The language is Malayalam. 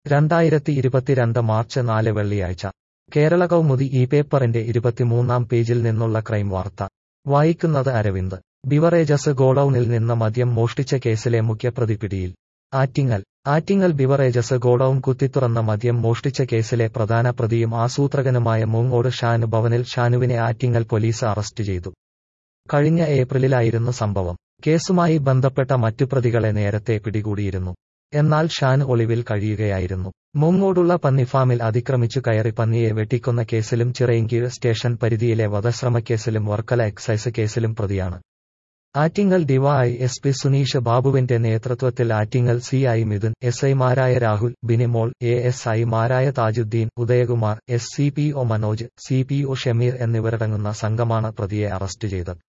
രണ്ടായിരത്തി ഇരുപത്തിരണ്ട് മാർച്ച് നാല് വെള്ളിയാഴ്ച കേരള കൗമുദി ഈ പേപ്പറിന്റെ ഇരുപത്തിമൂന്നാം പേജിൽ നിന്നുള്ള ക്രൈം വാർത്ത വായിക്കുന്നത് അരവിന്ദ് ബിവറേജസ് ഗോഡൌണിൽ നിന്ന് മദ്യം മോഷ്ടിച്ച കേസിലെ മുഖ്യപ്രതി പിടിയിൽ ആറ്റിങ്ങൽ ആറ്റിങ്ങൽ ബിവറേജസ് ഗോഡൌൺ കുത്തിത്തുറന്ന മദ്യം മോഷ്ടിച്ച കേസിലെ പ്രധാന പ്രതിയും ആസൂത്രകനുമായ മൂങ്ങോട് ഷാനു ഭവനിൽ ഷാനുവിനെ ആറ്റിങ്ങൽ പോലീസ് അറസ്റ്റ് ചെയ്തു കഴിഞ്ഞ ഏപ്രിലിലായിരുന്നു സംഭവം കേസുമായി ബന്ധപ്പെട്ട മറ്റു പ്രതികളെ നേരത്തെ പിടികൂടിയിരുന്നു എന്നാൽ ഷാൻ ഒളിവിൽ കഴിയുകയായിരുന്നു മൂങ്ങോടുള്ള പന്നിഫാമിൽ അതിക്രമിച്ചു കയറി പന്നിയെ വെട്ടിക്കൊന്ന കേസിലും ചിറയിൻകീഴ് സ്റ്റേഷൻ പരിധിയിലെ വധശ്രമക്കേസിലും വർക്കല എക്സൈസ് കേസിലും പ്രതിയാണ് Attingal DY S P Suneesh ബാബുവിന്റെ നേതൃത്വത്തിൽ Attingal C I Midhun S ഐമാരായ രാഹുൽ ബിനിമോൾ എ എസ് ഐമാരായ Thajudheen Udayakumar S C P O Manoj C P O Shameer എന്നിവരടങ്ങുന്ന സംഘമാണ് പ്രതിയെ അറസ്റ്റ് ചെയ്തത്